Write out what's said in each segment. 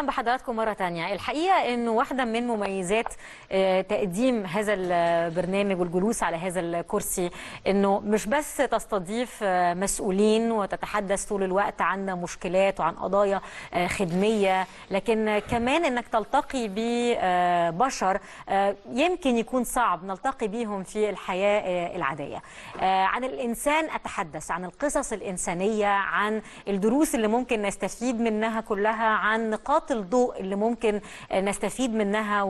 بحضراتكم مرة تانية الحقيقة أنه واحدة من مميزات آه، تقديم هذا البرنامج والجلوس على هذا الكرسي أنه مش بس تستضيف آه، مسؤولين وتتحدث طول الوقت عن مشكلات وعن قضايا آه، خدمية لكن كمان أنك تلتقي ببشر آه، يمكن يكون صعب نلتقي بيهم في الحياة آه، العادية آه، عن الإنسان أتحدث عن القصص الإنسانية عن الدروس اللي ممكن نستفيد منها كلها عن نقاط الضوء اللي ممكن آه، نستفيد منها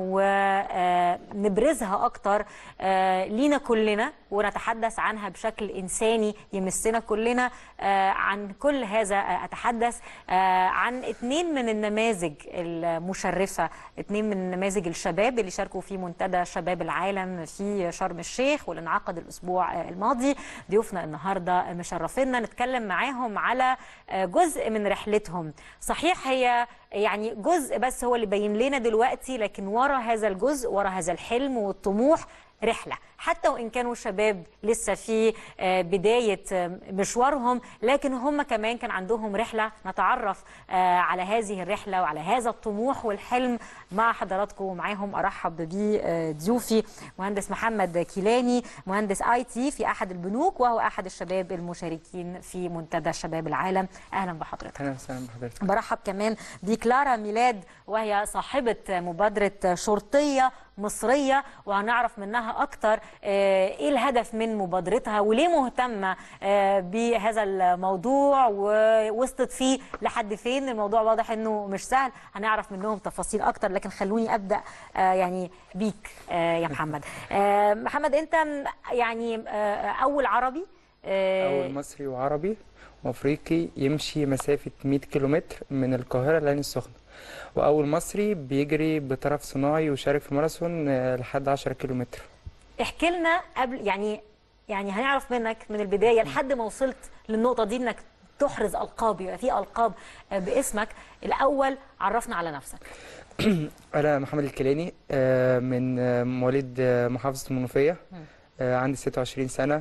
ونبرزها أكتر آه، لينا كلنا ونتحدث عنها بشكل إنساني يمسنا كلنا آه، عن كل هذا آه، أتحدث آه، عن اتنين من النماذج المشرفة اتنين من نماذج الشباب اللي شاركوا في منتدى شباب العالم في شرم الشيخ واللي انعقد الأسبوع آه، الماضي ضيوفنا النهاردة مشرفينا نتكلم معاهم على آه، جزء من رحلتهم صحيح هي يعني جزء بس هو اللي بين لنا دلوقتي لكن ورا هذا الجزء ورا هذا الحلم والطموح رحلة حتى وإن كانوا شباب لسه في آه، بداية آه، مشوارهم لكن هم كمان كان عندهم رحلة نتعرف آه، على هذه الرحلة وعلى هذا الطموح والحلم مع حضراتكم ومعاهم أرحب بضيوفي مهندس محمد كيلاني مهندس اي تي في أحد البنوك وهو أحد الشباب المشاركين في منتدى شباب العالم أهلا بحضرتك اهلا وسهلا بحضرتك برحب كمان بكلارا ميلاد وهي صاحبة مبادرة شرطية مصرية وهنعرف منها أكتر آه، إيه الهدف من مبادرتها وليه مهتمة آه، بهذا الموضوع ووصلت فيه لحد فين الموضوع واضح إنه مش سهل هنعرف منهم تفاصيل أكتر لكن خلوني أبدأ آه، يعني بيك آه، يا محمد آه، محمد أنت يعني آه، أول عربي آه، اول مصري وعربي وافريقي يمشي مسافه 100 كيلومتر من القاهره لعين السخنه واول مصري بيجري بطرف صناعي وشارك في ماراثون آه، لحد 10 كيلومتر احكي لنا قبل يعني يعني هنعرف منك من البدايه لحد ما وصلت للنقطه دي انك تحرز القاب يبقى في القاب آه، باسمك الاول عرفنا على نفسك انا محمد الكيلاني آه، من آه، مواليد آه، محافظه المنوفيه آه، عندي 26 سنه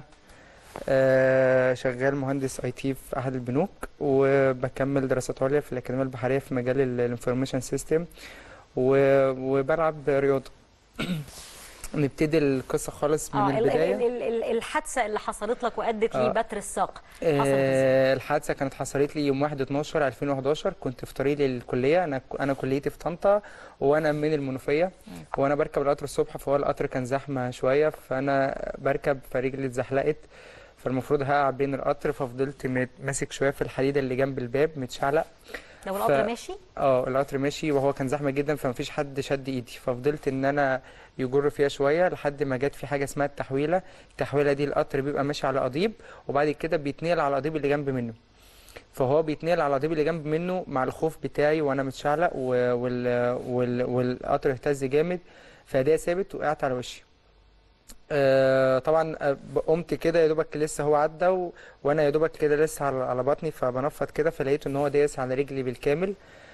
آه، شغال مهندس اي تي في احد البنوك وبكمل دراسات عليا في الاكاديميه البحريه في مجال الانفورميشن سيستم وبلعب رياضه نبتدي القصه خالص من اه ال- البدايه ال- ال- ال- الحادثه اللي حصلت لك وادت آه. لبتر الساق حصلت ازاي؟ آه، الحادثه كانت حصلت لي يوم 1 12 2011 كنت في طريقي للكليه انا انا كليتي في طنطا وانا من المنوفيه وانا بركب القطر الصبح فهو القطر كان زحمه شويه فانا بركب فرجلي اتزحلقت فالمفروض هقع بين القطر ففضلت مت- ماسك شويه في الحديده اللي جنب الباب متشعلق لو ف- القطر ماشي اه القطر ماشي وهو كان زحمه جدا فمفيش حد شد ايدي ففضلت ان انا يجر فيها شويه لحد ما جت في حاجه اسمها التحويله التحويله دي القطر بيبقى ماشي على قضيب وبعد كده بيتنقل على القضيب اللي جنب منه فهو بيتنقل على القضيب اللي جنب منه مع الخوف بتاعي وانا متشعلق و- وال... وال... والقطر اهتز جامد فايديا ثابت وقعت على وشي آه طبعا آه، قمت كده يا دوبك لسه هو عدى و... وانا يا دوبك كده لسه على, على بطني فبنفض كده فلقيت ان هو دايس على رجلي بالكامل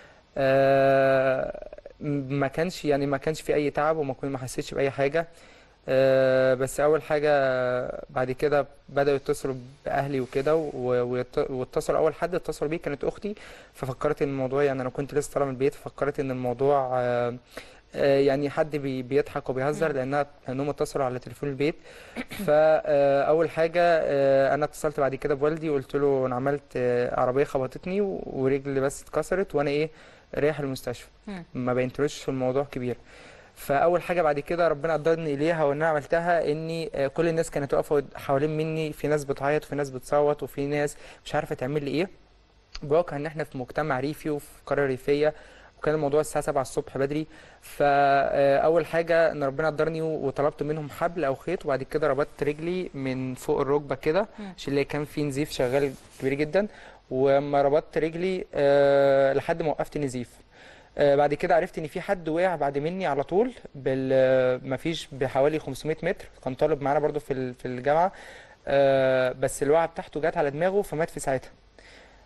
آه م- ما كانش يعني ما كانش في اي تعب وما كنت ما حسيتش باي حاجه آه بس اول حاجه بعد كده بداوا يتصلوا باهلي وكده و- ويت- واتصلوا اول حد اتصلوا بيه كانت اختي ففكرت ان الموضوع يعني انا كنت لسه طالع من البيت ففكرت ان الموضوع آه آه، يعني حد بي بيضحك وبيهزر لانها لانهم اتصلوا على تليفون البيت فاول حاجه آه، انا اتصلت بعد كده بوالدي وقلت له انا عملت آه، عربيه خبطتني و- ورجلي بس اتكسرت وانا ايه رايح المستشفى مم. ما بينتلوش في الموضوع كبير فاول حاجه بعد كده ربنا قدرني اليها وان انا عملتها اني آه، كل الناس كانت واقفه حوالين مني في ناس بتعيط وفي ناس بتصوت وفي ناس مش عارفه تعمل لي ايه بواقع ان احنا في مجتمع ريفي وفي قريه ريفيه وكان الموضوع الساعه 7 الصبح بدري فاول حاجه ان ربنا قدرني وطلبت منهم حبل او خيط وبعد كده ربطت رجلي من فوق الركبه كده عشان اللي كان في نزيف شغال كبير جدا ولما ربطت رجلي آه، لحد ما وقفت نزيف آه، بعد كده عرفت ان في حد وقع بعد مني على طول بال مفيش بحوالي 500 متر كان طالب معانا برضو في ال- في الجامعه آه، بس الوقعه بتاعته جت على دماغه فمات في ساعتها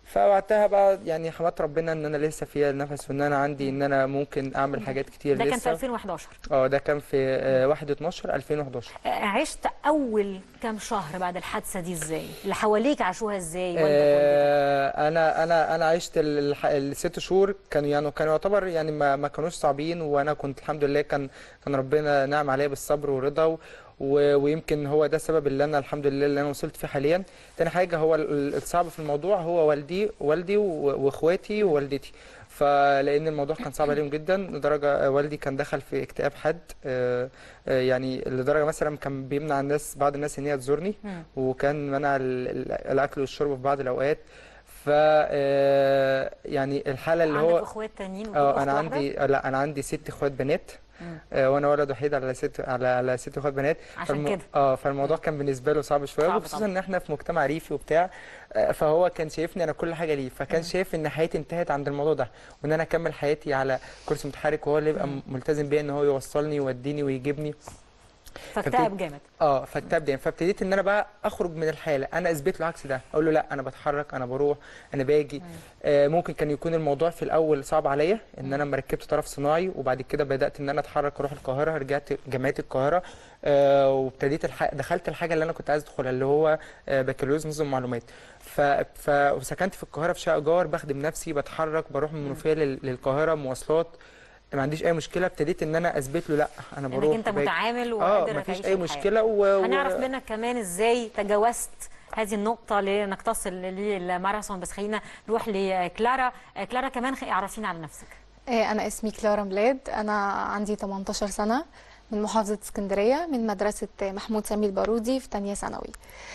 فوقتها بقى يعني حمدت ربنا ان انا لسه فيها النفس وان انا عندي ان انا ممكن اعمل حاجات كتير ده كان في لسه 2011 اه ده كان في آه، 1 12 2011 آه، عشت اول كام شهر بعد الحادثه دي ازاي اللي حواليك عاشوها ازاي والدك والدتك آه، انا انا انا عشت ال- الح- الست شهور كانوا يعني كانوا يعتبر يعني ما ما كانوش صعبين وانا كنت الحمد لله كان كان ربنا نعم عليا بالصبر والرضا و- و- ويمكن هو ده السبب اللي انا الحمد لله اللي انا وصلت فيه حاليا تاني حاجه هو ال- ال- الصعب في الموضوع هو والدي والدي و- واخواتي ووالدتي فلان الموضوع كان صعب عليهم جدا لدرجه آه، والدي كان دخل في اكتئاب حاد آه، آه، يعني لدرجه مثلا كان بيمنع الناس بعض الناس ان هي تزورني مم. وكان منع ال- ال- الاكل والشرب في بعض الاوقات ف آه، يعني الحاله اللي عندك هو اخوات تانيين ودول اه أخت انا واحدة؟ عندي آه، لا انا عندي ست اخوات بنات مم. آه، وانا ولد وحيد على ست على على ست اخوات بنات عشان فالم- كده. اه فالموضوع كان بالنسبه له صعب شويه صعب وخصوصا طبعا. ان احنا في مجتمع ريفي وبتاع آه، فهو كان شايفني انا كل حاجه ليه فكان شايف ان حياتي انتهت عند الموضوع ده وان انا اكمل حياتي على كرسي متحرك وهو اللي يبقى ملتزم بيا ان هو يوصلني ويوديني ويجيبني فاكتئب جامد اه فاكتئبت يعني فابتديت ان انا بقى اخرج من الحاله انا اثبت له عكس ده اقول له لا انا بتحرك انا بروح انا باجي آه ممكن كان يكون الموضوع في الاول صعب عليا ان انا لما ركبت طرف صناعي وبعد كده بدات ان انا اتحرك اروح القاهره رجعت جامعه القاهره آه وابتديت الح... دخلت الحاجه اللي انا كنت عايز ادخلها اللي هو آه بكالوريوس نظم معلومات ف... ف... وسكنت في القاهره في شقه جار بخدم نفسي بتحرك بروح من المنوفيه لل... للقاهره مواصلات ما عنديش اي مشكله ابتديت ان انا اثبت له لا انا انك بروح انت وباجي. متعامل اه وقادر مفيش تعيش اي الحياة. مشكله و... و- هنعرف منك كمان ازاي تجاوزت هذه النقطة لانك تصل للماراثون بس خلينا نروح لكلارا آه، كلارا كمان خ- عرفينا على نفسك إيه، أنا اسمي كلارا ميلاد أنا عندي 18 سنة من محافظة اسكندرية من مدرسة محمود سامي البارودي في تانية ثانوي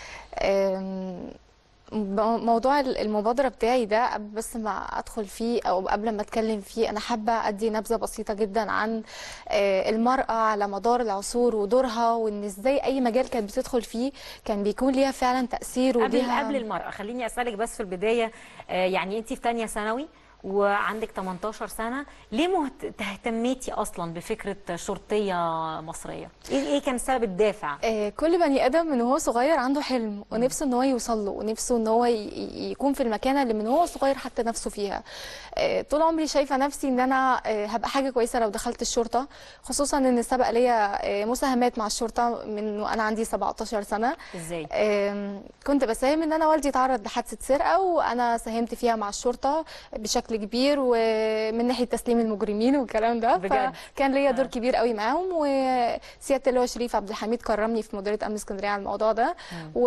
أم، مو- موضوع المبادرة بتاعي ده قبل بس ما أدخل فيه أو قبل ما أتكلم فيه أنا حابة أدي نبذة بسيطة جدا عن آه، المرأة على مدار العصور ودورها وإن إزاي أي مجال كانت بتدخل فيه كان بيكون ليها فعلا تأثير قبل وليها قبل المرأة خليني اسالك بس في البداية آه، يعني انت في تانية ثانوي وعندك 18 سنة ليه مهت... تهتميتي اصلا بفكرة شرطية مصرية ايه ايه كان السبب الدافع آه، كل بني ادم من هو صغير عنده حلم ونفسه ان هو يوصل له ونفسه ان هو ي- ي- يكون في المكانه اللي من هو صغير حتى نفسه فيها آه، طول عمري شايفه نفسي ان انا آه، هبقى حاجه كويسه لو دخلت الشرطه خصوصا ان سبق ليا آه، مساهمات مع الشرطه من وانا عندي 17 سنه ازاي آم، كنت بساهم ان انا والدي تعرض لحادثه سرقه وانا ساهمت فيها مع الشرطه بشكل كبير ومن ناحيه تسليم المجرمين والكلام ده بجد؟ فكان ليا دور آه. كبير قوي معاهم وسياده اللواء شريف عبد الحميد كرمني في مديريه امن اسكندريه على الموضوع ده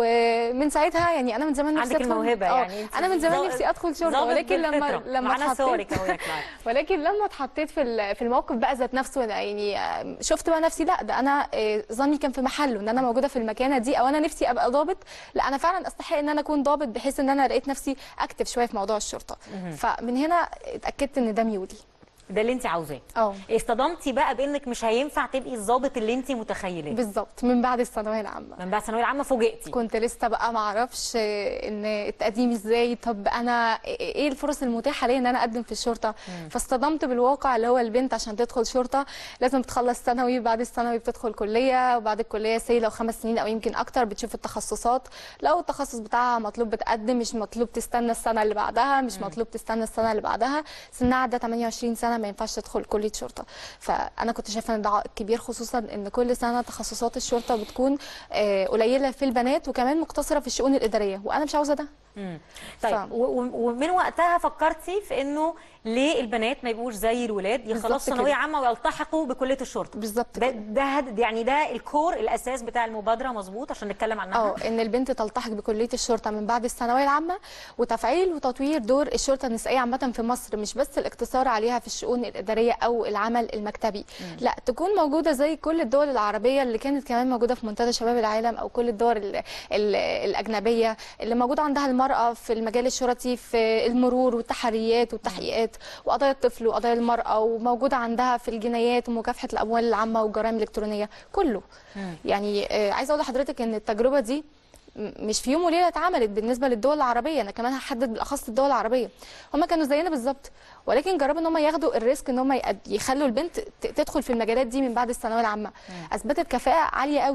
ومن ساعتها يعني انا من زمان نفسي عندك أدخل- الموهبة آه، يعني انت انا من زمان ظابط- نفسي ادخل شرطه ظابط ولكن لما بالفطرة. لما معانا اتحطيت صورك اهو يا كلارا ولكن لما اتحطيت في ال- في الموقف بقى ذات نفسه أنا يعني آه، شفت بقى نفسي لا ده انا آه، ظني كان في محله ان انا موجوده في المكانه دي او انا نفسي ابقى ضابط لا انا فعلا استحق ان انا اكون ضابط بحيث ان انا لقيت نفسي اكتف شويه في موضوع الشرطه فمن هنا اتاكدت ان ده ميولي ده اللي انت عاوزاه اه اصطدمتي بقى بانك مش هينفع تبقي الضابط اللي انت متخيلاه بالظبط من بعد الثانويه العامه من بعد الثانويه العامه فوجئتي كنت لسه بقى ما اعرفش ان التقديم ازاي طب انا ايه الفرص المتاحه ليا ان انا اقدم في الشرطه فاصطدمت بالواقع اللي هو البنت عشان تدخل شرطه لازم تخلص ثانوي بعد الثانوي بتدخل كليه وبعد الكليه سي لو خمس سنين او يمكن اكتر بتشوف التخصصات لو التخصص بتاعها مطلوب بتقدم مش مطلوب تستنى السنه اللي بعدها مش مطلوب تستنى السنه اللي بعدها سنها عدى 28 سنه ما ينفعش تدخل كليه شرطه فانا كنت شايفه ان ده عائق كبير خصوصا ان كل سنه تخصصات الشرطه بتكون آه، قليله في البنات وكمان مقتصره في الشؤون الاداريه وانا مش عاوزه ده مم. طيب ف- و- و- ومن وقتها فكرتي في انه ليه البنات ما يبقوش زي الولاد بالظبط يخلصوا كده. ثانويه عامه ويلتحقوا بكليه الشرطه بالظبط ده كده. ده هد- يعني ده الكور الاساس بتاع المبادره مظبوط عشان نتكلم عنها اه ان البنت تلتحق بكليه الشرطه من بعد الثانويه العامه وتفعيل وتطوير دور الشرطه النسائيه عامه في مصر مش بس الاقتصار عليها في الشؤون الاداريه او العمل المكتبي لا تكون موجوده زي كل الدول العربيه اللي كانت كمان موجوده في منتدى شباب العالم او كل الدول ال ال الاجنبيه اللي موجود عندها المراه في المجال الشرطي في المرور والتحريات والتحقيقات وقضايا الطفل وقضايا المراه وموجوده عندها في الجنايات ومكافحه الاموال العامه والجرائم الالكترونيه كله يعني آه، عايزه اقول لحضرتك ان التجربه دي م- مش في يوم وليله اتعملت بالنسبه للدول العربيه انا كمان هحدد بالاخص الدول العربيه هم كانوا زينا بالظبط ولكن جربوا ان هم ياخدوا الريسك ان هم يقد- يخلوا البنت ت- تدخل في المجالات دي من بعد الثانويه العامه اثبتت كفاءه عاليه قوي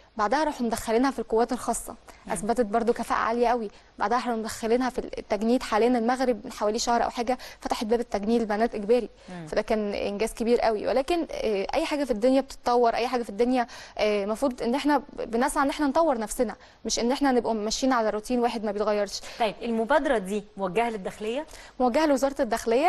بعدها راحوا مدخلينها في القوات الخاصه اثبتت برضو كفاءه عاليه قوي بعدها راحوا مدخلينها في التجنيد حاليا المغرب من حوالي شهر او حاجه فتحت باب التجنيد البنات اجباري فده كان انجاز كبير قوي ولكن آه، اي حاجه في الدنيا بتتطور اي حاجه في الدنيا المفروض ان احنا بنسعى ان احنا نطور نفسنا مش ان احنا نبقى ماشيين على روتين واحد ما بيتغيرش طيب المبادره دي موجهه للداخليه موجهه لوزاره الداخليه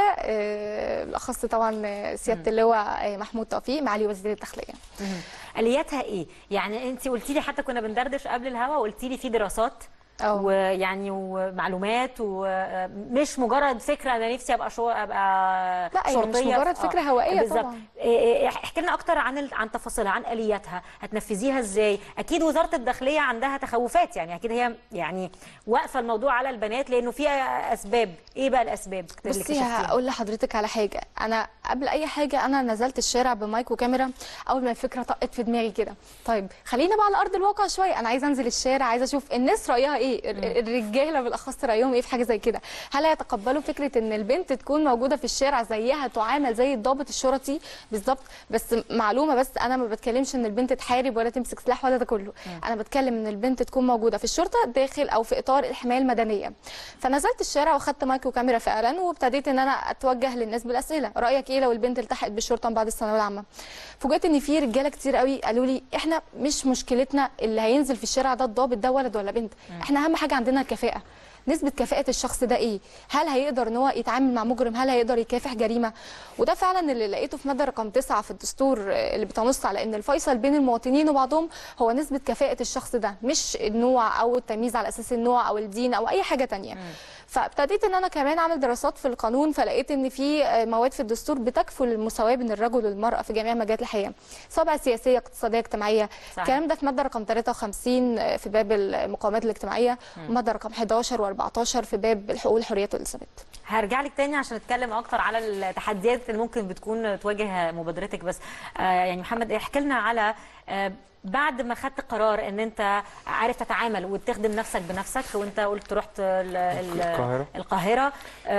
آه، بالاخص طبعا آه، سياده اللواء آه، محمود توفيق معالي وزير الداخليه الياتها ايه يعني انت قلتي لي حتى كنا بندردش قبل الهوا وقلتي لي في دراسات أه. ويعني ومعلومات ومش مجرد فكره انا نفسي ابقى شو ابقى لا، هي مش شرطيه مجرد في- فكرة هوائية بالظبط. طبعاً. إيه- إيه، احكي لنا اكتر عن ال- عن تفاصيلها عن الياتها هتنفذيها ازاي اكيد وزاره الداخليه عندها تخوفات يعني اكيد هي يعني واقفه الموضوع على البنات لانه في اسباب ايه بقى الاسباب اللي بصي اكتشفتيها؟ هقول لحضرتك على حاجه انا قبل اي حاجه انا نزلت الشارع بمايك وكاميرا اول ما الفكره طقت في دماغي كده طيب خلينا بقى على ارض الواقع شويه انا عايزه انزل الشارع عايزه اشوف الناس رايها ايه ال- الرجاله بالاخص رايهم ايه في حاجه زي كده هل هيتقبلوا فكره ان البنت تكون موجوده في الشارع زيها تعامل زي الضابط الشرطي بالظبط بس معلومه بس انا ما بتكلمش ان البنت تحارب ولا تمسك سلاح ولا ده كله انا بتكلم ان البنت تكون موجوده في الشرطه داخل او في اطار الحمايه المدنيه فنزلت الشارع واخدت مايك وكاميرا فعلا وابتديت ان انا اتوجه للناس بالاسئله رايك ايه لو البنت التحقت بالشرطه من بعد الثانويه العامه فوجئت ان في رجاله كتير قوي قالوا لي احنا مش مشكلتنا اللي هينزل في الشارع ده الضابط ده ولد ولا بنت احنا اهم حاجه عندنا الكفاءه نسبة كفاءة الشخص ده ايه؟ هل هيقدر ان هو يتعامل مع مجرم؟ هل هيقدر يكافح جريمة؟ وده فعلا اللي لقيته في مادة رقم تسعة في الدستور آه، اللي بتنص على ان الفيصل بين المواطنين وبعضهم هو نسبة كفاءة الشخص ده مش النوع او التمييز على اساس النوع او الدين او اي حاجة تانية. فابتديت ان انا كمان اعمل دراسات في القانون فلقيت ان في آه، مواد في الدستور بتكفل المساواة بين الرجل والمرأة في جميع مجالات الحياة. سواء بقى سياسية، اقتصادية، اجتماعية. صحيح. الكلام ده في مادة رقم 53 في باب المقاومات الاجتماعية ومادة رقم 11 و14 في باب الحقوق والحريات والإثبات هرجع لك تاني عشان نتكلم اكتر على التحديات اللي ممكن بتكون تواجه مبادرتك بس آه يعني محمد احكي لنا على آه بعد ما خدت قرار ان انت عارف تتعامل وتخدم نفسك بنفسك وانت قلت رحت ال- ال- القاهرة. القاهره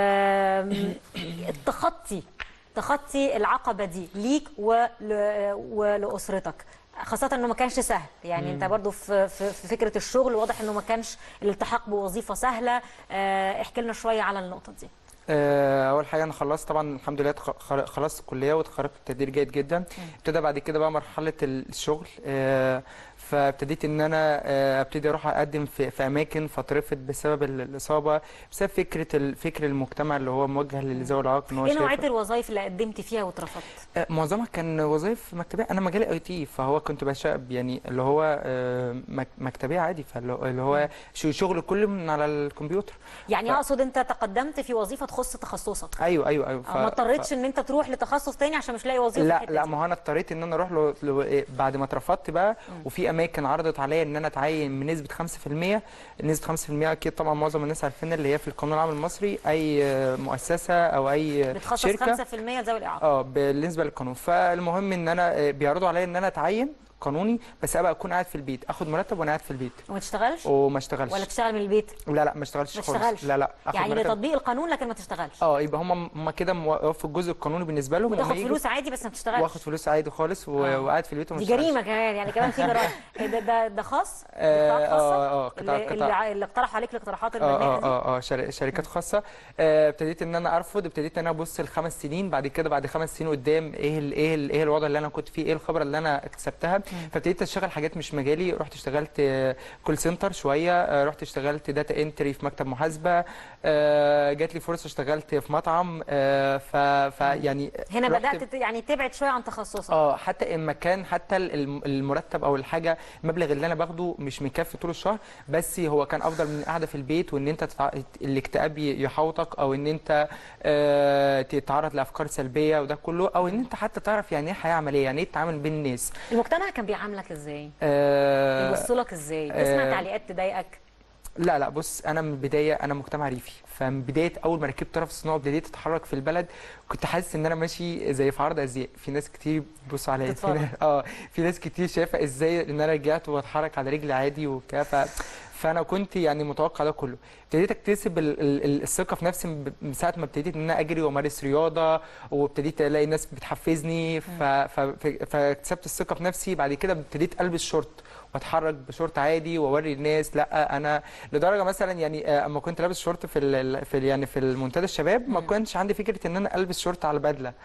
آم، التخطي تخطي العقبه دي ليك ول- ولاسرتك خاصة انه ما كانش سهل يعني انت برضو في, في, في فكرة الشغل واضح انه ما كانش الالتحاق بوظيفة سهلة آه، احكي لنا شوية على النقطة دي آه، اول حاجه انا خلصت طبعا الحمد لله تخ- خل- خلصت الكليه واتخرجت بتقدير جيد جدا ابتدى بعد كده بقى مرحله الشغل آه، فابتديت ان انا آه، ابتدي اروح اقدم في, في اماكن فاترفض بسبب ال- الاصابه بسبب فكره ال- فكر المجتمع اللي هو موجه لذوي الاعاقه ان هو ايه شايف- نوعية الوظائف اللي قدمت فيها واترفضت؟ آه، معظمها كان وظائف مكتبيه انا مجالي اي تي فهو كنت بشتغل يعني اللي هو آه، مك- مكتبيه عادي فاللي هو- اللي هو شو- شغل كله من على الكمبيوتر يعني ف- اقصد انت تقدمت في وظيفة تخص تخصصك ايوه ايوه ايوه أو ما اضطريتش ان انت تروح لتخصص تاني عشان مش لاقي وظيفة في لا الحتة لا دي. ما هو انا اضطريت ان انا اروح له له- إيه، بعد ما اترفضت بقى وفي اماكن عرضت عليا ان انا اتعين بنسبه 5% نسبه 5% اكيد طبعا معظم الناس عارفين اللي هي في القانون العام المصري اي آه، مؤسسه او اي آه، بتخصص شركه 5% لذوي الاعاقة اه بالنسبه للقانون فالمهم ان انا آه، بيعرضوا عليا ان انا اتعين قانوني بس ابقى اكون قاعد في البيت اخد مرتب وانا قاعد في البيت وما تشتغلش وما اشتغلش ولا تشتغل من البيت لا لا ما اشتغلش ما خالص تشتغلش لا لا اخد يعني مرتب لتطبيق القانون لكن ما تشتغلش اه يبقى هم هم كده موقفوا الجزء القانوني بالنسبه لهم وتاخد لما يجوا- فلوس عادي بس ما تشتغلش واخد فلوس عادي خالص و- آه. وقاعد في البيت وما دي اشتغلش. جريمه كمان يعني كمان في جرائم إيه ده ده ده خاص آه، قطاعات خاصة؟ آه، آه، قطاع- اللي, قطاع. اللي, ع- اللي اقترحوا عليك الاقتراحات اه البناءه اه دي اه اه شر- شركات خاصه آه، ابتديت ان انا ارفض ابتديت ان انا ابص لخمس سنين بعد كده بعد خمس سنين قدام ايه ال ايه ال ايه الوضع اللي انا كنت فيه ايه الخبره اللي انا اكتسبتها فابتديت اشتغل حاجات مش مجالي رحت اشتغلت كول سنتر شويه آه، رحت اشتغلت داتا انتري في مكتب محاسبه آه، جات لي فرصه اشتغلت في مطعم آه، ف ف يعني هنا رحت- بدات ت- يعني تبعد شويه عن تخصصك اه حتى المكان حتى الم- المرتب او الحاجه المبلغ اللي انا باخده مش مكفي طول الشهر بس هو كان افضل من القعده في البيت وان انت تتع... الاكتئاب ي- يحوطك او ان انت آه تتعرض لافكار سلبيه وده كله او ان انت حتى تعرف يعني ايه حياه عمليه يعني ايه تتعامل بين الناس المجتمع كان بيعاملك ازاي آه يبص لك ازاي تسمع آه، تعليقات تضايقك لا لا بص انا من البدايه انا مجتمع ريفي فمن بدايه اول ما ركبت طرف الصناعه وابتديت اتحرك في البلد كنت حاسس ان انا ماشي زي في عرض ازياء في ناس كتير بيبصوا عليا في تتفرج. ناس اه في ناس كتير شايفه ازاي ان انا رجعت واتحرك على رجلي عادي وبتاع ف فانا كنت يعني متوقع ده كله ابتديت اكتسب ال- ال- ال- الثقه في نفسي ب- من ساعه ما ابتديت ان انا اجري وامارس رياضه وابتديت الاقي ناس بتحفزني ف... ف... ف- فاكتسبت الثقه في نفسي بعد كده ابتديت البس شورت واتحرك بشورت عادي واوري الناس لا انا لدرجه مثلا يعني آه، اما كنت لابس شورت في ال في ال- يعني في المنتدى الشباب ما كنتش عندي فكره ان انا البس شورت على بدله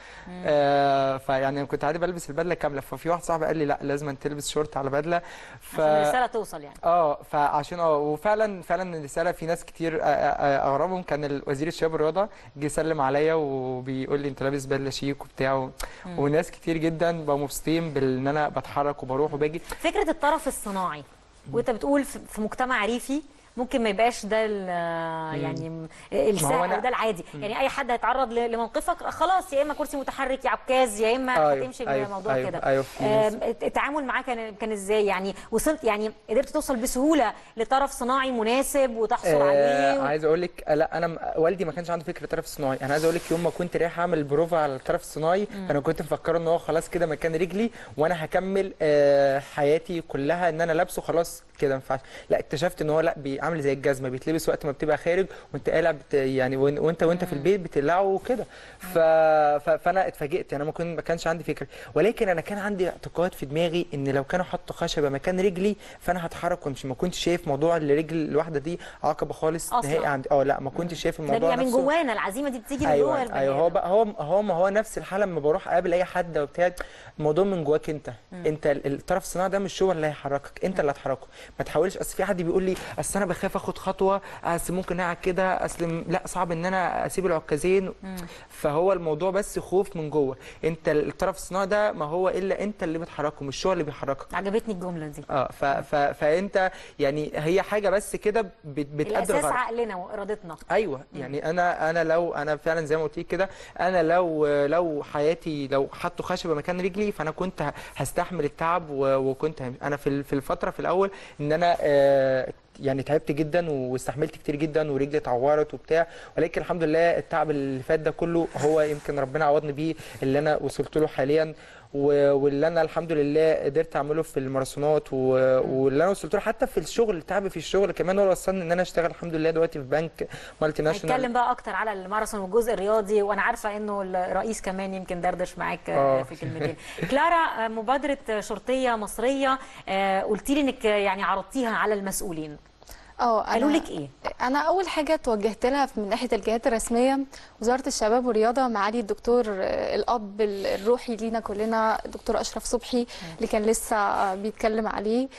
آه فيعني كنت عادي بلبس البدله كامله ففي واحد صاحبي قال لي لا لازم تلبس شورت على بدله ف عشان الرساله توصل يعني اه فعشان اه وفعلا فعلا الرساله في ناس كتير آه، آه، اغربهم كان وزير الشباب والرياضه جه يسلم عليا وبيقول لي انت لابس بدله شيك وبتاع و... وناس كتير جدا بقوا مبسوطين بان انا بتحرك وبروح وباجي فكره الطرف الصناعي وانت بتقول في في مجتمع ريفي ممكن ما يبقاش ده ال- يعني ما هو السهل أنا- او ده العادي يعني اي حد هيتعرض ل- لموقفك خلاص يا اما كرسي متحرك يا عكاز يا اما أيوه، هتمشي أيوه، بالموضوع أيوه، كده أيوه، في ناس. آم، التعامل معاه كان كان ازاي يعني وصلت يعني قدرت توصل بسهوله لطرف صناعي مناسب وتحصل آه عليه و... عايز اقول لك لا انا م- والدي ما كانش عنده فكره الطرف الصناعي انا عايز اقول لك يوم ما كنت رايح اعمل بروفا على الطرف الصناعي انا كنت مفكره ان هو خلاص كده مكان رجلي وانا هكمل آه حياتي كلها ان انا لابسه خلاص كده ما ينفعش لا اكتشفت ان هو لا بيعمل زي الجزمه بيتلبس وقت ما بتبقى خارج وانت قالع بت يعني وإن- وانت وانت في البيت بتقلعه وكده ف... ف... فانا اتفاجئت يعني انا ما كنت ما كانش عندي فكره ولكن انا كان عندي اعتقاد في دماغي ان لو كانوا حطوا خشبه مكان رجلي فانا هتحرك وامشي ما كنتش شايف موضوع الرجل الواحده دي عقبه خالص أصلاً. نهائي عندي اه لا ما كنتش شايف ده الموضوع بيبقى من نفسه جوانا العزيمه دي بتيجي من جوه ايوه البني ايوه هو آدم. بقى هو هو ما هو نفس الحاله لما بروح اقابل اي حد وبتاع الموضوع من جواك انت انت ال- الطرف الصناعي ده مش هو اللي هيحركك انت اللي هتحركه ما تحاولش اصل في حد بيقول لي اصل انا بخاف اخد خطوه اصل ممكن اقعد كده اصل م- لا صعب ان انا اسيب العكازين فهو الموضوع بس خوف من جوه انت الطرف الصناعي ده ما هو الا انت اللي بتحركه مش هو اللي بيحركك عجبتني الجمله دي اه ف ف فانت يعني هي حاجه بس كده بت- بتأدي الاساس الغرض عقلنا وارادتنا ايوه يعني انا انا لو انا فعلا زي ما قلت لك كده انا لو لو حياتي لو حطوا خشبه مكان رجلي فانا كنت ه- هستحمل التعب و- وكنت هم- انا في ال- في الفتره في الاول ان انا آه، يعني تعبت جدا واستحملت كتير جدا ورجلي اتعورت وبتاع ولكن الحمد لله التعب اللي فات ده كله هو يمكن ربنا عوضني بيه اللي انا وصلت له حاليا و- واللي انا الحمد لله قدرت اعمله في الماراثونات و- واللي انا وصلت له حتى في الشغل تعب في الشغل كمان هو وصلني ان انا اشتغل الحمد لله دلوقتي في بنك مالتي ناشونال هنتكلم بقى اكتر على الماراثون والجزء الرياضي وانا عارفه انه الرئيس كمان يمكن دردش معاك آه، آه. في كلمتين كلارا آه، مبادره شرطيه مصريه قلت لي انك يعني عرضتيها على المسؤولين اه أنا- قالوا لك ايه انا اول حاجه توجهت لها من ناحيه الجهات الرسميه وزاره الشباب والرياضه معالي الدكتور آه، الاب الروحي لينا كلنا الدكتور اشرف صبحي اللي كان لسه آه، بيتكلم عليه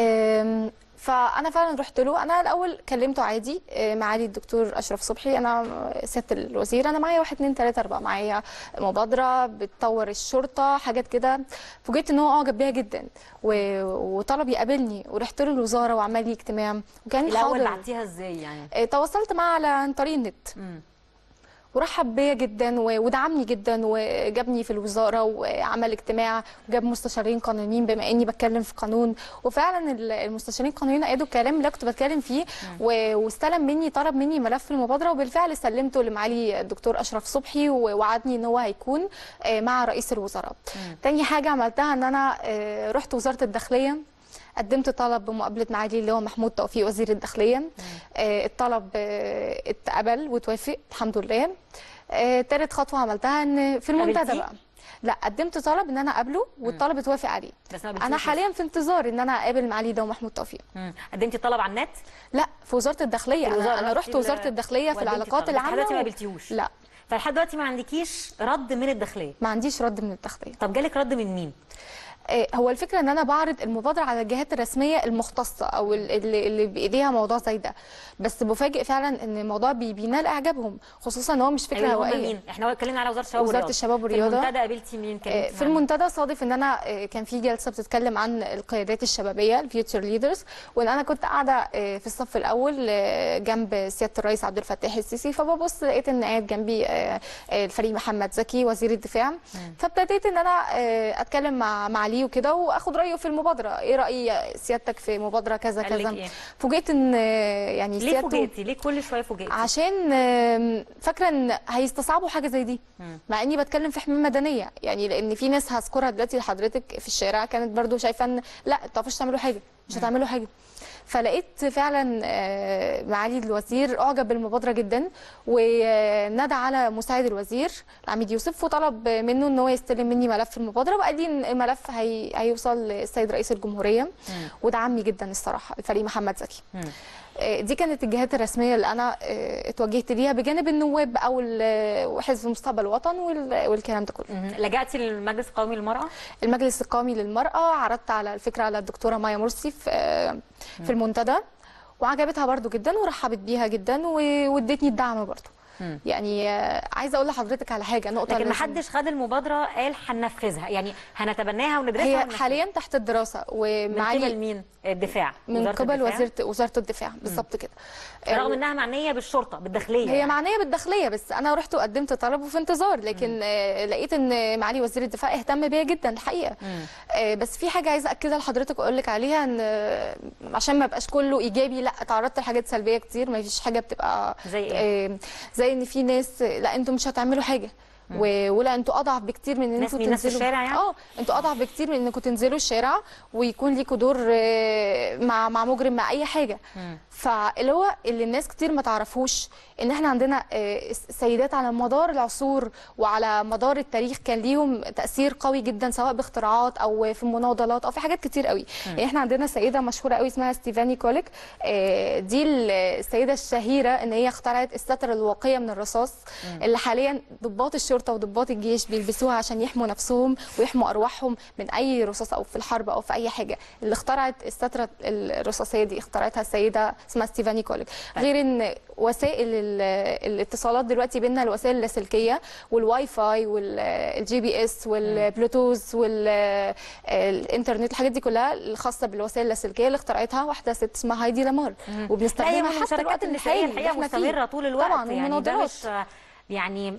آم، فانا فعلا رحت له انا الاول كلمته عادي آه، معالي الدكتور اشرف صبحي انا آه، سياده الوزير انا معايا واحد اتنين تلاته اربعه معايا مبادره بتطور الشرطه حاجات كده فوجئت ان هو اعجب بيها جدا و- وطلب يقابلني ورحت له الوزاره وعمل لي اجتماع وكان الاول حاضر بعتيها ازاي يعني آه، تواصلت معاه على عن طريق النت مم. ورحب بيا جدا و- ودعمني جدا وجابني في الوزاره وعمل اجتماع وجاب مستشارين قانونيين بما اني بتكلم في قانون وفعلا ال- المستشارين القانونيين ايدوا الكلام اللي كنت بتكلم فيه و- واستلم مني طلب مني ملف المبادره وبالفعل سلمته لمعالي الدكتور اشرف صبحي ووعدني ان هو هيكون آه، مع رئيس الوزراء. تاني حاجه عملتها ان انا آه، رحت وزاره الداخليه قدمت طلب بمقابله معالي اللي هو محمود توفيق وزير الداخليه آه، الطلب آه، اتقبل وتوافق الحمد لله آه، تالت خطوه عملتها ان في المنتدى قابلتيه؟ بقى لا قدمت طلب ان انا اقابله والطلب اتوافق عليه بس ما انا قابلتيهوش حاليا في انتظار ان انا اقابل معالي ده ومحمود توفيق مم. قدمتي طلب على النت لا في وزاره الداخليه في الوزارة انا, أنا رحتي رحت ال- وزاره الداخليه في وقدمتي العلاقات طلب. بس لحد العامه دلوقتي ما و- قابلتيهوش لا فلحد دلوقتي ما عندكيش رد من الداخليه ما عنديش رد من الداخليه طب جالك رد من مين آه، هو الفكره ان انا بعرض المبادره على الجهات الرسميه المختصه او ال- اللي, اللي بايديها موضوع زي ده بس بفاجئ فعلا ان الموضوع بي- بينال اعجابهم خصوصا ان هو مش فكره أيوة، هم هوائيه مين احنا اتكلمنا على وزاره الشباب وزارة والرياضه الشباب والرياضة. في المنتدى قابلتي مين آه، كلمتي في مع مين؟ المنتدى صادف ان انا آه، كان في جلسه بتتكلم عن القيادات الشبابيه الفيوتشر ليدرز وان انا كنت قاعده آه، في الصف الاول آه، جنب سياده الرئيس عبد الفتاح السيسي فببص لقيت ان قاعد جنبي آه، آه، الفريق محمد زكي وزير الدفاع فابتديت ان انا آه، اتكلم مع مع ليه وكده واخد رايه في المبادره ايه راي سيادتك في مبادره كذا قال لك كذا إيه؟ فوجئت ان آه، يعني ليه سيادته فوجئتي ليه كل شويه فوجئتي عشان آم، فاكره ان هيستصعبوا حاجه زي دي مع اني بتكلم في حمايه مدنيه يعني لان في ناس هذكرها دلوقتي لحضرتك في الشارع كانت برضو شايفه ان لا انتوا ما تعرفوش تعملوا حاجه مش هتعملوا حاجه فلقيت فعلا آه، معالي الوزير اعجب بالمبادره جدا ونادى على مساعد الوزير العميد يوسف وطلب منه ان هو يستلم مني ملف المبادره وقال لي ان الملف هي... هيوصل للسيد رئيس الجمهوريه ودعمني جدا الصراحه الفريق محمد زكي آه، دي كانت الجهات الرسميه اللي انا آه، اتوجهت ليها بجانب النواب او ال- وحزب مستقبل الوطن وال- والكلام ده كله مم. لجأتي للمجلس القومي للمرأة المجلس القومي للمرأة عرضت على الفكرة على الدكتورة مايا مرسي في في المنتدى وعجبتها برضو جدا ورحبت بيها جدا و- وادتني الدعم برضو يعني آه، عايزه اقول لحضرتك على حاجه نقطه لكن ما لازم- حدش خد المبادرة قال هننفذها يعني هنتبناها وندرسها هي وننفذها. حاليا تحت الدراسه من ومعالي قبل مين الدفاع من وزارة قبل الدفاع؟ وزيره وزاره الدفاع بالظبط كده رغم انها معنية بالشرطة بالداخلية هي يعني. معنيه بالداخليه بس انا رحت وقدمت طلب وفي انتظار لكن آه، لقيت ان معالي وزير الدفاع اهتم بيا جدا الحقيقه آه، بس في حاجه عايزه اكدها لحضرتك واقول لك عليها ان آه، عشان ما يبقاش كله ايجابي لا تعرضت لحاجات سلبيه كتير ما فيش حاجه بتبقى زي إيه؟ آه، زي ان في ناس آه، لا انتوا مش هتعملوا حاجه و- ولا انتوا اضعف بكتير من ان ناس انتوا من ناس في تنزلوا الشارع يعني؟ اه انتوا اضعف بكتير من انكم تنزلوا الشارع ويكون ليكوا دور آه، مع مع مجرم مع اي حاجه فاللي هو اللي الناس كتير ما تعرفوش ان احنا عندنا آه، سيدات على مدار العصور وعلى مدار التاريخ كان ليهم تاثير قوي جدا سواء باختراعات او في مناضلات او في حاجات كتير قوي يعني احنا عندنا سيده مشهوره قوي اسمها ستيفاني كوليك آه، دي السيده الشهيره ان هي اخترعت الستر الواقيه من الرصاص اللي حاليا ضباط الشرطه وضباط الجيش بيلبسوها عشان يحموا نفسهم ويحموا ارواحهم من اي رصاص او في الحرب او في اي حاجه اللي اخترعت الستره الرصاصيه دي اخترعتها السيده اسمها ستيفاني كوليك غير ان وسائل ال- الاتصالات دلوقتي بينا الوسائل اللاسلكيه والواي فاي والجي بي اس والبلوتوث والانترنت الحاجات دي كلها الخاصه بالوسائل اللاسلكيه اللي اخترعتها واحده ست اسمها هايدي لامار لا هي وبنستخدمها من حتى المشاركات الوقت النسائية الحالي اللي الحقيقة احنا فيه. مستمرة طول الوقت طبعا يعني ده ومناضلات مش يعني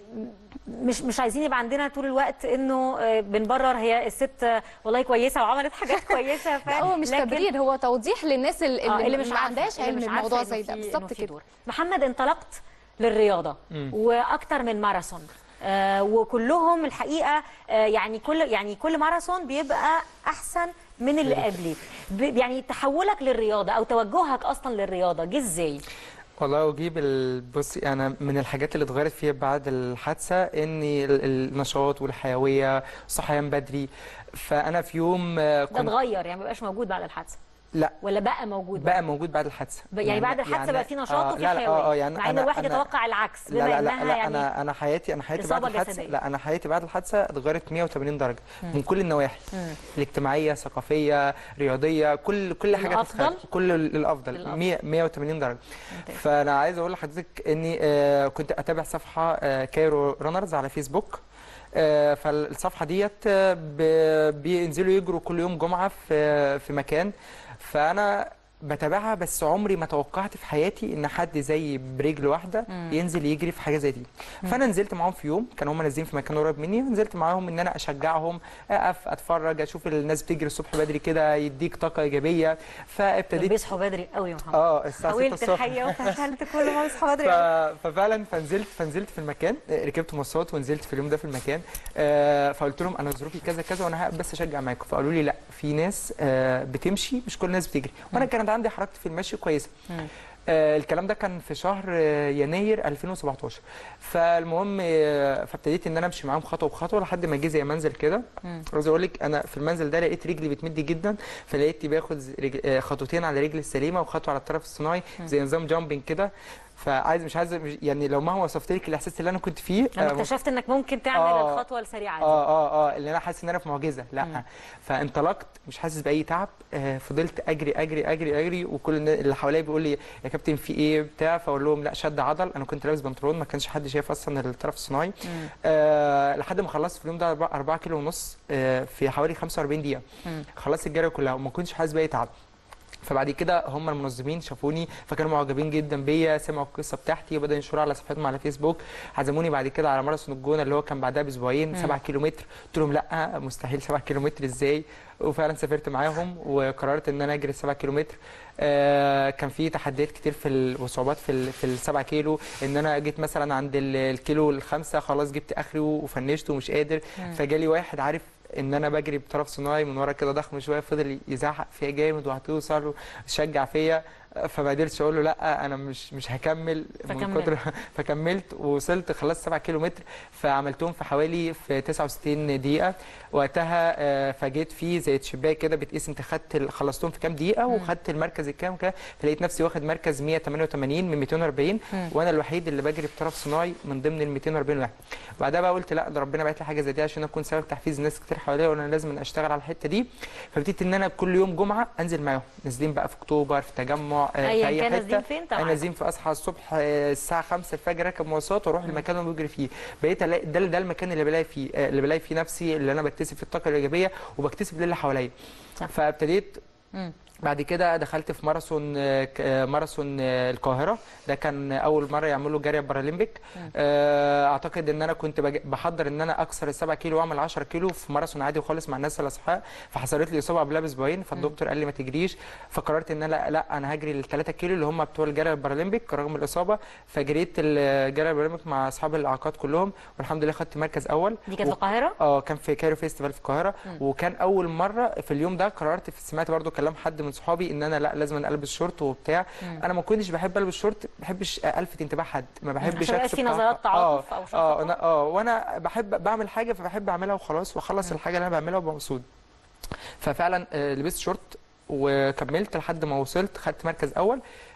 مش مش عايزين يبقى عندنا طول الوقت انه آه، بنبرر هي الست آه، والله كويسه وعملت حاجات كويسه ف لا هو مش لكن- تبرير هو توضيح للناس اللي, آه، اللي, اللي مش ما عارفة، عندهاش اللي علم مش عارفة الموضوع إنه زي في- ده إنه بالظبط في كده دور. محمد انطلقت للرياضه واكتر من ماراثون آه وكلهم الحقيقه آه يعني كل يعني كل ماراثون بيبقى احسن من اللي قبليه ب- يعني تحولك للرياضه او توجهك اصلا للرياضه جه ازاي والله اجيب ال- بصي انا من الحاجات اللي اتغيرت فيها بعد الحادثه اني ال- النشاط والحيويه الصحيان بدري فانا في يوم آه، ده كنت اتغير يعني ما بقاش موجود بعد الحادثه لا ولا بقى موجود بقى موجود بعد الحادثه ب- يعني بعد الحادثه بقى في نشاط وفي لا لا حيويه اه اه يعني مع ان أنا- الواحد أنا- يتوقع العكس لا بما لا لا, انها لا يعني انا انا حياتي انا حياتي بعد إصابة الحادثه جسدية. لا انا حياتي بعد الحادثه اتغيرت 180 درجه من كل النواحي الاجتماعيه ثقافيه رياضيه كل كل حاجه للأفضل؟ تتخيل كل الافضل للأفضل. 100 180 درجه ممتاز. فانا عايز اقول لحضرتك اني آه، كنت اتابع صفحه آه، كايرو رانرز على فيسبوك آه، فالصفحه ديت آه، ب- بينزلوا يجروا كل يوم جمعه في في مكان فانا بتابعها بس عمري ما توقعت في حياتي ان حد زي برجل واحده ينزل يجري في حاجه زي دي فانا نزلت معاهم في يوم كانوا هم نازلين في مكان قريب مني نزلت معاهم ان انا اشجعهم اقف اتفرج اشوف الناس بتجري الصبح بدري كده يديك طاقه ايجابيه دول فابتديت بيصحوا بدري قوي يا محمد اه الساعه 6 حاولت الصبح الحقيقه وفشلت كل ما بيصحوا بدري ف... قوي. ففعلا فنزلت فنزلت في المكان آه، ركبت مواصلات ونزلت في اليوم ده في المكان آه، فقلت لهم انا ظروفي كذا كذا وانا هقف بس اشجع معاكم فقالوا لي لا في ناس آه، بتمشي مش كل الناس بتجري وانا كانت عندي حركه في المشي كويسه آه، الكلام ده كان في شهر آه، يناير 2017 فالمهم آه، فابتديت ان انا امشي معاهم خطوه بخطوه لحد ما جه زي منزل كده عاوز اقول لك انا في المنزل ده لقيت رجلي بتمد جدا فلقيت باخد رجل آه، خطوتين على رجلي السليمه وخطوه على الطرف الصناعي زي نظام جامبنج كده فعايز مش عايز مش- يعني لو مهما وصفت لك الاحساس اللي انا كنت فيه لما آه، اكتشفت انك ممكن تعمل آه. الخطوه السريعه دي اه اه اه اللي انا حاسس ان انا في معجزه لا فانطلقت مش حاسس باي تعب آه فضلت اجري اجري اجري اجري وكل النا- اللي حواليا بيقول لي يا كابتن في ايه بتاع فاقول لهم لا شد عضل انا كنت لابس بنطلون ما كانش حد شايف اصلا الطرف الصناعي آه لحد ما خلصت في اليوم ده 4 كيلو ونص آه في حوالي 45 دقيقه خلصت الجري كلها وما كنتش حاسس باي تعب فبعد كده هم المنظمين شافوني فكانوا معجبين جدا بيا سمعوا القصه بتاعتي وبداوا ينشروها على صفحتهم على فيسبوك عزموني بعد كده على ماراثون الجونه اللي هو كان بعدها باسبوعين 7 كيلو متر قلت لهم لا مستحيل 7 كيلو متر ازاي وفعلا سافرت معاهم وقررت ان انا اجري 7 كيلو متر آه كان في تحديات كتير في ال- وصعوبات في ال في ال 7 كيلو ان انا جيت مثلا عند ال- الكيلو الخامسه خلاص جبت اخري وفنشت ومش قادر فجالي واحد عارف ان انا بجري بطرف صناعي من ورا كده ضخم شويه فضل يزعق فيا جامد وهتوصل وشجع فيا فما قدرتش اقول له لا انا مش مش هكمل من فكملت. كتر فكملت ووصلت خلصت 7 كيلو متر فعملتهم في حوالي في 69 دقيقه وقتها آه، فجيت فيه زي شباك كده بتقيس انت خدت ال- خلصتهم في كام دقيقه وخدت المركز الكام كده فلقيت نفسي واخد مركز 188 من 240 وانا الوحيد اللي بجري بطرف صناعي من ضمن ال 240 واحد بعدها بقى قلت لا ده ربنا بعت لي حاجه زي دي عشان اكون سبب تحفيز ناس كتير حواليا وانا لازم اشتغل على الحته دي فابتديت ان انا كل يوم جمعه انزل معاهم نازلين بقى في اكتوبر في تجمع آه، في أياً اي كان حته نازلين فين طبعاً. انا نازلين في اصحى الصبح آه، الساعه 5 الفجر اركب مواصلات واروح المكان اللي بجري فيه بقيت الاقي ده ده المكان اللي بلاقي فيه آه، اللي بلاقي فيه نفسي اللي انا بكتسب فيه الطاقه الايجابيه وبكتسب للي حواليا صح. فابتديت مم. بعد كده دخلت في ماراثون آه، ك- آه، ماراثون آه، القاهره ده كان اول مره يعملوا جري بارالمبيك آه، اعتقد ان انا كنت بج- بحضر ان انا اكسر السبع كيلو واعمل 10 كيلو في ماراثون عادي خالص مع الناس الاصحاء فحصلت لي اصابه قبلها باسبوعين فالدكتور قال لي ما تجريش فقررت ان انا لا, لا انا هجري ال 3 كيلو اللي هم بتوع الجري البارالمبيك رغم الاصابه فجريت الجري البارالمبيك مع اصحاب الاعاقات كلهم والحمد لله خدت مركز اول دي كانت في القاهره اه كان في كايرو فيستيفال في القاهره وكان اول مره في اليوم ده قررت سمعت برضو كلام حد من صحابي ان انا لا لازم أنا البس شورت وبتاع انا ما كنتش بحب البس شورت ما بحبش الفت انتباه حد ما بحبش عشان ميبقاش أكسب في تعاطف. نظرات تعاطف اه أو شفقة. اه انا اه وانا بحب بعمل حاجه فبحب اعملها وخلاص واخلص الحاجه اللي انا بعملها وابقى مبسوط ففعلا آه، لبست شورت وكملت لحد ما وصلت خدت مركز اول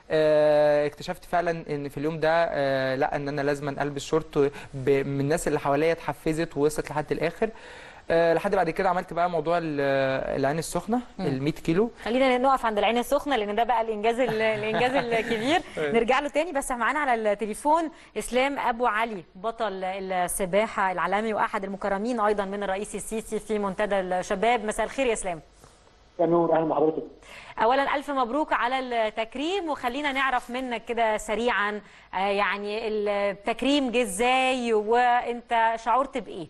آه، اكتشفت فعلا ان في اليوم ده آه، لا ان انا لازم البس شورت ب- من الناس اللي حواليا اتحفزت ووصلت لحد الاخر آه، لحد بعد كده عملت بقى موضوع ال- العين السخنه ال 100 كيلو خلينا نقف عند العين السخنه لان ده بقى الانجاز ال- الانجاز الكبير نرجع له تاني بس معانا على التليفون اسلام ابو علي بطل السباحه العالمي واحد المكرمين ايضا من الرئيس السيسي في منتدى الشباب مساء الخير يا اسلام يا نور اهلا بحضرتك اولا الف مبروك على التكريم وخلينا نعرف منك كده سريعا آه، يعني التكريم جه ازاي وانت شعرت بايه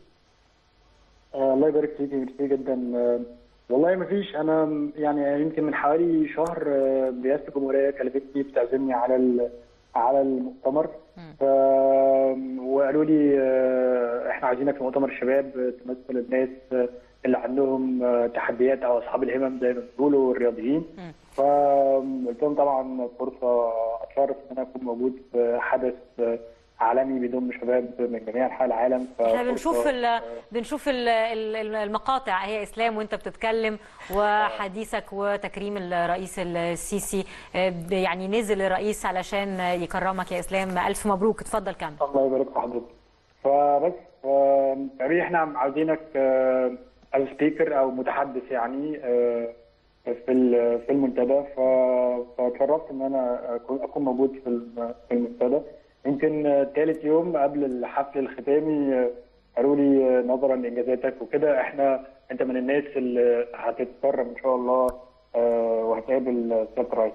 آه الله يبارك فيكي ميرسي جدا آه والله ما فيش انا م- يعني يمكن من حوالي شهر آه رئاسه الجمهوريه كلفتني بتعزمني على ال- على المؤتمر ف وقالوا لي آه احنا عايزينك في مؤتمر الشباب آه، تمثل الناس آه، اللي عندهم آه، تحديات او اصحاب الهمم زي ما بيقولوا الرياضيين فقلت لهم طبعا فرصه اتشرف ان انا اكون موجود في حدث آه، عالمي بيضم شباب من جميع انحاء العالم احنا ففرصة، بنشوف ال آه، بنشوف ال- ال- المقاطع هي اسلام وانت بتتكلم وحديثك وتكريم الرئيس السيسي آه، ب- يعني نزل الرئيس علشان يكرمك يا اسلام الف مبروك اتفضل كمل الله يبارك في حضرتك فبس آه، يعني احنا عاوزينك از سبيكر او متحدث يعني آه، في ال- في المنتدى ف- فاتشرفت ان انا اكون أكون موجود في الم- في المنتدى يمكن ثالث يوم قبل الحفل الختامي آه، قالوا لي آه، نظرا لانجازاتك وكده احنا انت من الناس اللي هتتكرم ان شاء الله آه، وهتقابل سياده الرئيس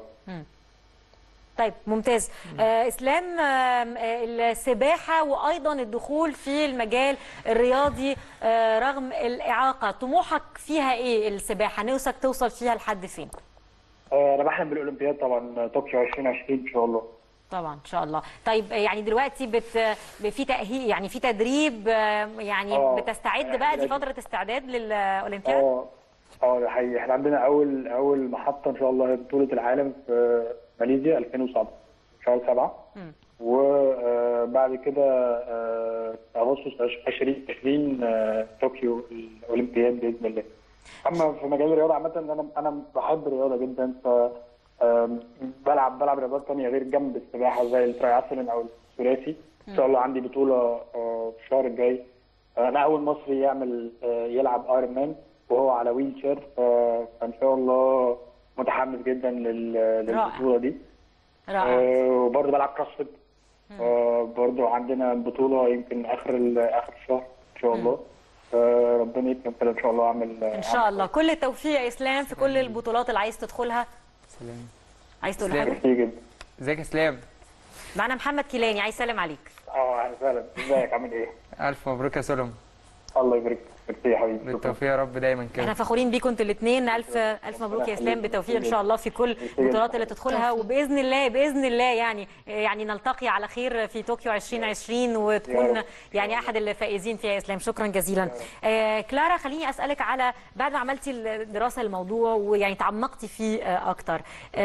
طيب ممتاز آه اسلام آم، آه السباحه وايضا الدخول في المجال الرياضي آه رغم الاعاقه طموحك فيها ايه السباحه نفسك توصل فيها لحد فين آه، انا بحلم بالاولمبياد طبعا طوكيو 2020 ان شاء الله طبعا ان شاء الله طيب آه، يعني دلوقتي بت في تاهيل يعني في تدريب آه، يعني آه. بتستعد بقى دي دلوقتي- فتره استعداد للاولمبياد اه اه ده حقيقي احنا عندنا اول اول محطه ان شاء الله هي بطوله العالم في ماليزيا 2007 شهر 7 مم. وبعد كده آه، اغسطس 2020 آه، طوكيو الاولمبياد باذن الله اما في مجال الرياضه عامه انا انا بحب الرياضه جدا ف آم، بلعب بلعب رياضات تانية غير جنب السباحه زي الترايثلون او الثلاثي ان شاء الله عندي بطوله آه، في الشهر الجاي انا اول مصري يعمل آه، يلعب ايرون مان وهو على ويل شير ف- فان شاء الله متحمس جدا لل- للبطوله دي رائع آه، وبرضه بلعب كروسفيت آه، برضه عندنا بطوله يمكن اخر ال- اخر الشهر ان شاء الله آه، ربنا يكرم كده ان شاء الله اعمل ان شاء الله كل التوفيق يا اسلام في كل البطولات اللي عايز تدخلها سلام عايز تقول إسلام. حاجه كتير جدا ازيك يا اسلام معانا محمد كيلاني عايز يسلم عليك اه اهلا وسهلا ازيك عامل ايه؟ الف مبروك يا سلم الله يبارك ميرسي يا حبيبي شكرا بالتوفيق يا رب دايما احنا كده فخورين بيكم انتوا الاثنين الف الف مبروك يا اسلام بالتوفيق ان شاء الله في كل البطولات اللي تدخلها وباذن الله باذن الله يعني يعني نلتقي على خير في طوكيو 2020 وتكون يا رب. يعني احد الفائزين فيها يا اسلام شكرا جزيلا آه كلارا خليني اسالك على بعد ما عملتي الدراسه للموضوع ويعني تعمقتي فيه آه اكتر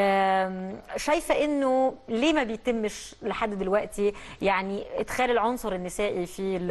آم، شايفه انه ليه ما بيتمش لحد دلوقتي يعني ادخال العنصر النسائي في ال-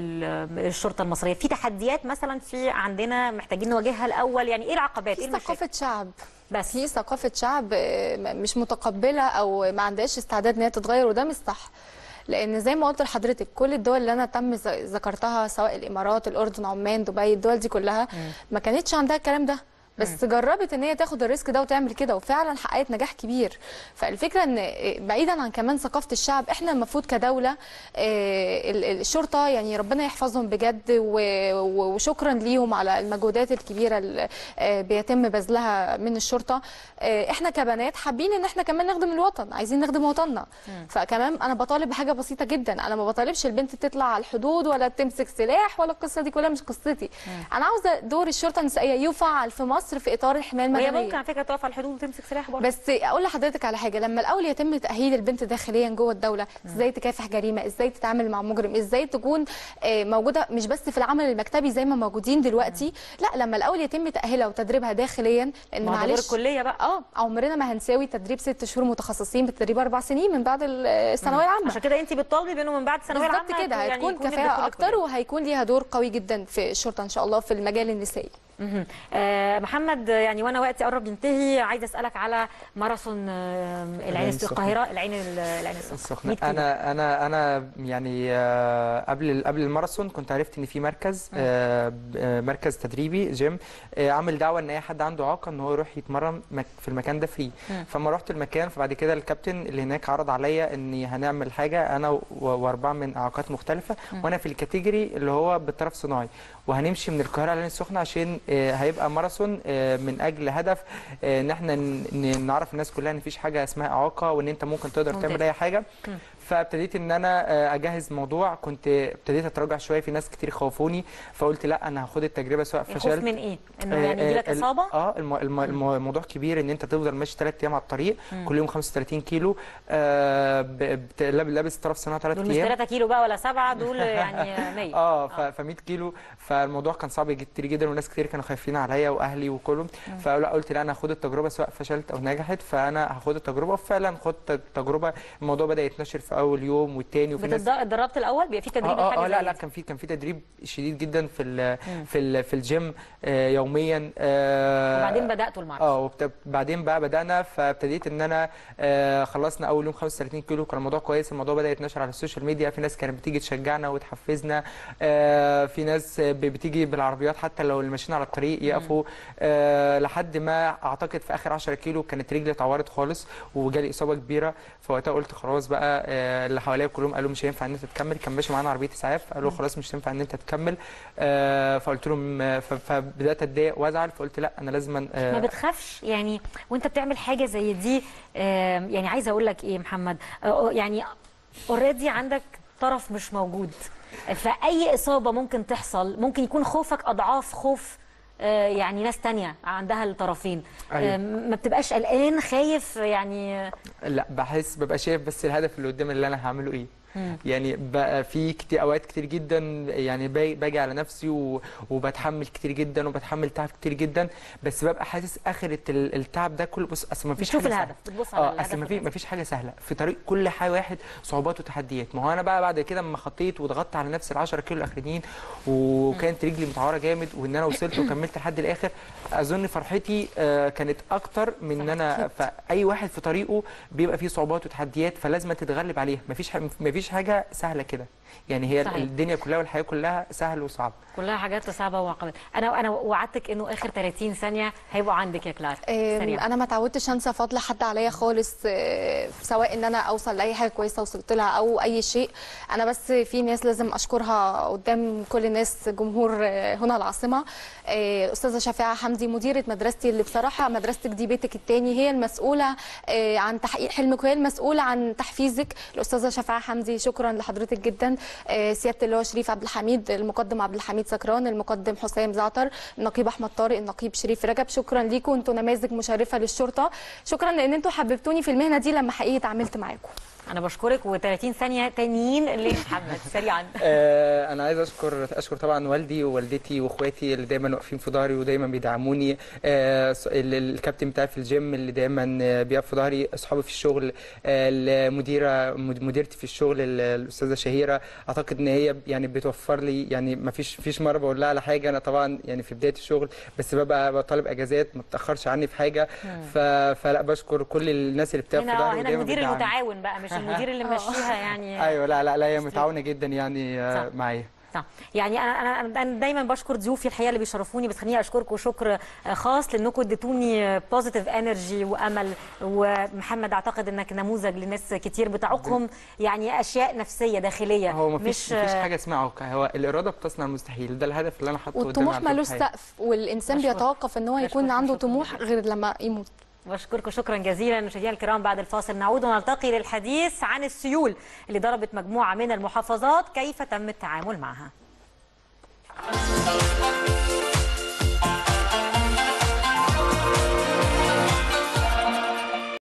ال- الشرطه المصريه في تحديات مثلا في عندنا محتاجين نواجهها الاول يعني ايه العقبات ايه في المشاكل ثقافه شعب بس في ثقافه شعب آه، م- مش متقبله او ما عندهاش استعداد ان هي تتغير وده مش صح لان زي ما قلت لحضرتك كل الدول اللي انا تم ذ- ذكرتها سواء الامارات الاردن عمان دبي الدول دي كلها ما كانتش عندها الكلام ده بس جربت ان هي تاخد الريسك ده وتعمل كده وفعلا حققت نجاح كبير فالفكره ان بعيدا عن كمان ثقافه الشعب احنا المفروض كدوله آه، ال- ال- الشرطه يعني ربنا يحفظهم بجد و- و- وشكرا ليهم على المجهودات الكبيره اللي آه، بيتم بذلها من الشرطه آه، احنا كبنات حابين ان احنا كمان نخدم الوطن عايزين نخدم وطننا فكمان انا بطالب بحاجه بسيطه جدا انا ما بطالبش البنت تطلع على الحدود ولا تمسك سلاح ولا القصه دي كلها مش قصتي انا عاوزه دور الشرطه النسائيه يفعل في مصر في اطار الحمايه وهي المدنيه ممكن على فكره تقف على الحدود وتمسك سلاح برضه بس اقول لحضرتك على حاجه لما الاول يتم تاهيل البنت داخليا جوه الدوله ازاي تكافح جريمه ازاي تتعامل مع مجرم ازاي تكون آه، موجوده مش بس في العمل المكتبي زي ما موجودين دلوقتي لا لما الاول يتم تاهيلها وتدريبها داخليا لان ما هو ده دور معلش الكليه بقى اه عمرنا ما هنساوي تدريب ست شهور متخصصين بالتدريب اربع سنين من بعد ال- الثانويه العامه عشان كده انت بتطالبي بانه من بعد الثانويه العامه بالظبط كده يعني هتكون يكون كفاءه الدخول اكتر الكلية. وهيكون ليها دور قوي جدا في الشرطه ان شاء الله في المجال النسائي مهم. آه محمد يعني وانا وقتي قرب ينتهي عايز اسالك على ماراثون آه العين السخنة. القاهره العين ال- العين السخنه السخنة 100 كيلو. انا انا انا يعني آه، قبل قبل الماراثون كنت عرفت ان في مركز آه، ب- آه، مركز تدريبي جيم آه، عامل دعوه ان اي حد عنده اعاقه ان هو يروح يتمرن مك- في المكان ده فري فما رحت المكان فبعد كده الكابتن اللي هناك عرض عليا اني هنعمل حاجه انا و- واربعه من اعاقات مختلفه وانا في الكاتيجوري اللي هو بالطرف صناعي وهنمشي من القاهره للعين السخنه عشان آه، هيبقى ماراثون آه، من اجل هدف آه، ان احنا ن- ن- نعرف الناس كلها ان مفيش حاجه اسمها اعاقه وان انت ممكن تقدر ممتاز. تعمل اي حاجه فابتديت ان انا آه، اجهز موضوع كنت ابتديت اتراجع شويه في ناس كتير خوفوني فقلت لا انا هاخد التجربه سواء الخوف فشلت من ايه؟ انه آه، يعني يجيلك آه، ال- اصابه؟ اه الم... الم... الم... الموضوع كبير ان انت تفضل ماشي ثلاث ايام على الطريق كل يوم 35 كيلو آه ب... بت... لاب- لابس طرف صناعه ثلاث دول مش ايام 3 كيلو بقى ولا 7 دول يعني 100 اه ف... ف 100 كيلو فالموضوع كان صعب كتير جدا وناس كتير كانوا خايفين عليا واهلي وكلهم فلا قلت لا انا هاخد التجربه سواء فشلت او نجحت فانا هاخد التجربه وفعلا خدت التجربه الموضوع بدا يتنشر في اول يوم والتاني وفي ناس بتتد- اتدربت الاول بيبقى في تدريب اه لحاجه اه, آه لا زي لا دي. كان في كان في تدريب شديد جدا في ال في ال في الجيم آه يوميا آه وبعدين بداتوا الماراثون اه وبت- بعدين بقى بدأنا فابتديت ان انا آه خلصنا اول يوم 35 كيلو كان الموضوع كويس الموضوع بدأ يتنشر على السوشيال ميديا في ناس كانت بتيجي تشجعنا وتحفزنا آه في ناس ب- بتيجي بالعربيات حتى لو اللي ماشيين على الطريق يقفوا آه لحد ما اعتقد في اخر 10 كيلو كانت رجلي اتعورت خالص وجالي اصابه كبيره فوقتها قلت خلاص بقى آه اللي حواليا كلهم قالوا مش هينفع ان انت تكمل كان ماشي معانا عربيه اسعاف قالوا خلاص مش هينفع ان انت تكمل آه فقلت لهم آه، ف- فبدات اتضايق وازعل فقلت لا انا لازم آه ما بتخافش يعني وانت بتعمل حاجه زي دي آم، يعني عايزه اقول لك ايه محمد آه، يعني اوريدي عندك طرف مش موجود فاي اصابه ممكن تحصل ممكن يكون خوفك اضعاف خوف آه، يعني ناس تانية عندها الطرفين أيوة. آم، ما بتبقاش قلقان خايف يعني لا بحس ببقى شايف بس الهدف اللي قدام اللي انا هعمله ايه يعني بقى في كتير اوقات كتير جدا يعني باجي باجي على نفسي و- وبتحمل كتير جدا وبتحمل تعب كتير جدا بس ببقى حاسس اخره ال- التعب ده كله بص اصل ما فيش بتشوف حاجه الهدف، سهلة. بتبص على اه الهدف اصل ما في والنتيجة. ما فيش حاجه سهله في طريق كل حاجه واحد صعوبات وتحديات ما هو انا بقى بعد كده اما خطيت وضغطت على نفسي ال 10 كيلو الاخرانيين وكانت رجلي متعوره جامد وان انا وصلت وكملت لحد الاخر اظن فرحتي آه، كانت اكتر من ان انا فاي واحد في طريقه بيبقى فيه صعوبات وتحديات فلازم تتغلب عليها مفيش ح- مفيش حاجه سهله كده يعني هي صحيح. الدنيا كلها والحياه كلها سهل وصعب كلها حاجات صعبه وعقبات انا انا وعدتك انه اخر 30 ثانيه هيبقوا عندك يا كلار آم، سريع انا ما تعودتش انسى فضل حد عليا خالص آه، سواء ان انا اوصل لاي حاجه كويسه وصلت لها او اي شيء انا بس في ناس لازم اشكرها قدام كل الناس جمهور آه، هنا العاصمه آه، الاستاذه شفيعه حمدي مديره مدرستي اللي بصراحه مدرستك دي بيتك التاني هي المسؤوله آه، عن تحقيق حلمك وهي المسؤوله عن تحفيزك الاستاذه شفيعه حمدي المصري شكرا لحضرتك جدا آه، سياده اللواء شريف عبد الحميد المقدم عبد الحميد سكران المقدم حسام زعتر النقيب احمد طارق النقيب شريف رجب شكرا ليكم انتوا نماذج مشرفه للشرطه شكرا لان انتوا حببتوني في المهنه دي لما حقيقي اتعاملت معاكم انا بشكرك و30 ثانيه تانيين لمحمد سريعا آه، انا عايز اشكر اشكر طبعا والدي ووالدتي واخواتي اللي دايما واقفين في ظهري ودايما بيدعموني آه، س- ال- الكابتن بتاعي في الجيم اللي دايما آه، بيقف في ظهري اصحابي في الشغل آه، المديره مد- مديرتي في الشغل ال- الاستاذه شهيره اعتقد ان هي يعني بتوفر لي يعني ما فيش فيش مره بقول لها على حاجه انا طبعا يعني في بدايه الشغل بس ببقى بطالب اجازات ما بتاخرش عني في حاجه ف... فلا بشكر كل الناس اللي بتقف في هنا اه ظهري هنا ودايما المدير بتدعمني. المتعاون بقى مش المدير اللي ماشيها يعني ايوه لا لا لا هي تسلم. متعاونه جدا يعني آه، صح. معايا صح يعني انا انا انا دايما بشكر ضيوفي الحقيقه اللي بيشرفوني بس خليني اشكركم شكر خاص لانكم اديتوني بوزيتيف انرجي وامل ومحمد اعتقد انك نموذج لناس كتير بتعوقهم يعني اشياء نفسيه داخليه هو مفيش مش مفيش حاجه اسمها عوكه هو الاراده بتصنع المستحيل ده الهدف اللي انا حاطه قدامي والطموح على طول ملوش في حياتي. سقف والانسان بشكرك. بيتوقف ان هو يكون بشكرك، عنده شكراً طموح غير لما يموت بشكركم شكرا جزيلا مشاهدينا الكرام بعد الفاصل نعود ونلتقي للحديث عن السيول اللي ضربت مجموعه من المحافظات كيف تم التعامل معها